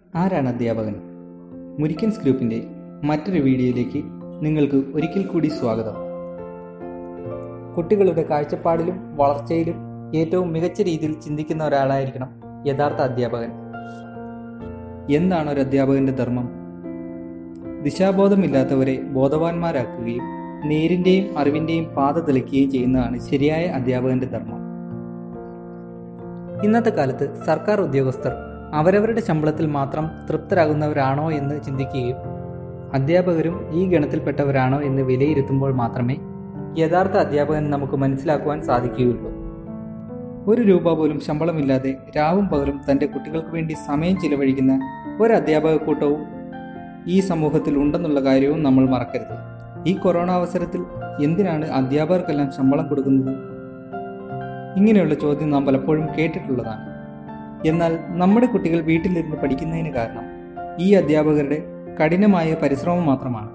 ആരാണ് അധ്യാപകൻ മുരിക്കൻസ് ഗ്രൂപ്പിന്റെ മറ്റൊരു വീഡിയോയിലേക്ക് നിങ്ങൾക്ക് ഒരിക്കൽ കൂടി സ്വാഗതം കുട്ടികളുടെ കാഴ്ചപ്പാടിലും വളർച്ചയിലും ഏറ്റവും മികച്ച രീതിയിൽ ചിന്തിക്കുന്ന ഒരാളായിരിക്കണം യഥാർത്ഥ അധ്യാപകൻ എന്താണ് ഒരു അധ്യാപകന്റെ ധർമ്മം ദിശാബോധമില്ലാത്തവരെ ബോധവാന്മാരാക്കുകയും നേരിന്റെയും അറിവിന്റെയും പാത തെളിക്കുകയും ചെയ്യുന്നതാണ് ശരിയായ അധ്യാപകന്റെ ധർമ്മം ഇന്നത്തെ കാലത്ത് സർക്കാർ ഉദ്യോഗസ്ഥർ അവരവരുടെ ശമ്പളത്തിൽ മാത്രം തൃപ്തരാകുന്നവരാണോ എന്ന് ചിന്തിക്കുകയും അധ്യാപകരും ഈ ഗണത്തിൽപ്പെട്ടവരാണോ എന്ന് വിലയിരുത്തുമ്പോൾ മാത്രമേ യഥാർത്ഥ അധ്യാപകൻ നമുക്ക് മനസ്സിലാക്കുവാൻ സാധിക്കുകയുള്ളൂ ഒരു രൂപ പോലും ശമ്പളമില്ലാതെ രാവും പകലും തൻ്റെ കുട്ടികൾക്ക് വേണ്ടി സമയം ചിലവഴിക്കുന്ന ഒരു അധ്യാപക കൂട്ടവും ഈ സമൂഹത്തിൽ ഉണ്ടെന്നുള്ള കാര്യവും നമ്മൾ മറക്കരുത് ഈ കൊറോണ അവസരത്തിൽ എന്തിനാണ് അധ്യാപകർക്കെല്ലാം ശമ്പളം കൊടുക്കുന്നത് ഇങ്ങനെയുള്ള ചോദ്യം നാം പലപ്പോഴും കേട്ടിട്ടുള്ളതാണ് എന്നാൽ നമ്മുടെ കുട്ടികൾ വീട്ടിലിരുന്ന് പഠിക്കുന്നതിന് കാരണം ഈ അധ്യാപകരുടെ കഠിനമായ പരിശ്രമം മാത്രമാണ്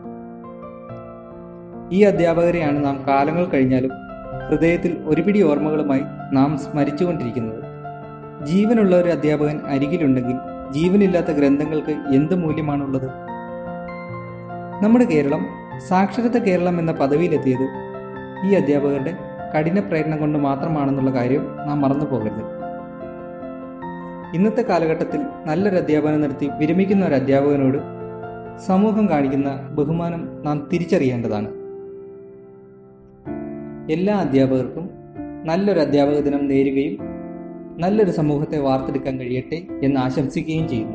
ഈ അധ്യാപകരെയാണ് നാം കാലങ്ങൾ കഴിഞ്ഞാലും ഹൃദയത്തിൽ ഒരുപിടി ഓർമ്മകളുമായി നാം സ്മരിച്ചുകൊണ്ടിരിക്കുന്നത് ജീവനുള്ള ഒരു അധ്യാപകൻ അരികിലുണ്ടെങ്കിൽ ജീവനില്ലാത്ത ഗ്രന്ഥങ്ങൾക്ക് എന്ത് മൂല്യമാണുള്ളത് നമ്മുടെ കേരളം സാക്ഷരത കേരളം എന്ന പദവിയിലെത്തിയത് ഈ അധ്യാപകരുടെ കഠിന പ്രയത്നം കൊണ്ട് മാത്രമാണെന്നുള്ള കാര്യം നാം മറന്നു പോകരുത് ഇന്നത്തെ കാലഘട്ടത്തിൽ നല്ലൊരു അധ്യാപനം നടത്തി വിരമിക്കുന്ന ഒരു അധ്യാപകനോട് സമൂഹം കാണിക്കുന്ന ബഹുമാനം നാം തിരിച്ചറിയേണ്ടതാണ് എല്ലാ അധ്യാപകർക്കും നല്ലൊരു അധ്യാപക ദിനം നേരുകയും നല്ലൊരു സമൂഹത്തെ വാർത്തെടുക്കാൻ കഴിയട്ടെ എന്ന് ആശംസിക്കുകയും ചെയ്യുന്നു